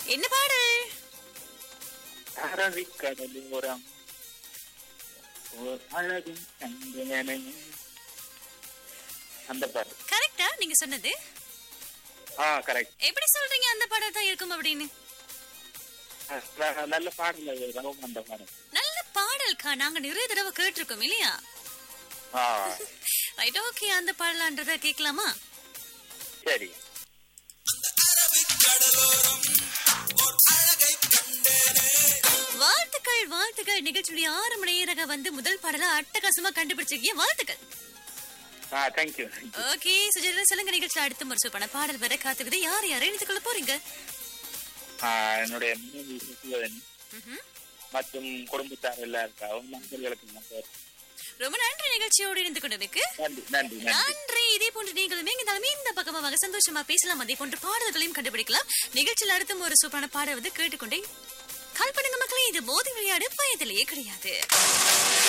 என்ன பாடல் அரபிக்கடலோரம் ஓர் அழகும் சந்தனமே அந்த பாட்டு கரெக்டா நீங்க சொன்னது ஆ கரெக்ட் எப்படி சொல்றீங்க அந்த பாடல் தான் இருக்கும் அப்படின்னு நல்ல பாடல் அது ரகுமான் அந்த பாடல் நல்ல பாடல்க்கா நாங்க நிறைய தடவை கேட்டிருக்கோம் இல்லையா ஆ ரைட் ஓகே அந்த பாடலான்றத கேட்கலாமா சரி வாழ்த்துக்கள் வாழ்த்துக்கள் நிகழ்ச்சியுடைய ஆறு மணி நேரம் வந்து முதல் பாடலா அட்டகாசமா கண்டுபிடிச்சிருக்கீங்க வாழ்த்துக்கள் ஆ தேங்க்யூ ஓகே சுஜிதா சொல்லுங்க நிகழ்ச்சியில் அடுத்த முறை சூப்பான பாடல் வர காத்துக்குது யார் யாரை இணைத்துக் கொள்ள போறீங்க என்னுடைய மனைவி சுசுவதன் ம்ஹும். மற்றும் குடும்பத்தார் எல்லாருக்காகவும் நண்பர்களுக்கு நன்றி ரொம்ப நன்றி நிகழ்ச்சியோடு இணைந்து கொண்டதுக்கு நன்றி நன்றி நன்றி நன்றி இதே போன்று நீங்களும் எங்கிருந்தாலும் இந்த பக்கமாக சந்தோஷமா பேசலாம் அதே போன்று பாடல்களையும் கண்டுபிடிக்கலாம் நிகழ்ச்சியில் அடுத்தும் ஒரு சூப்பான பாடல் வந்து கேட்டுக்கொண்டே கால் பண்ணுங்க மக்களே இது போதை விளையாடு வயதிலேயே கிடையாது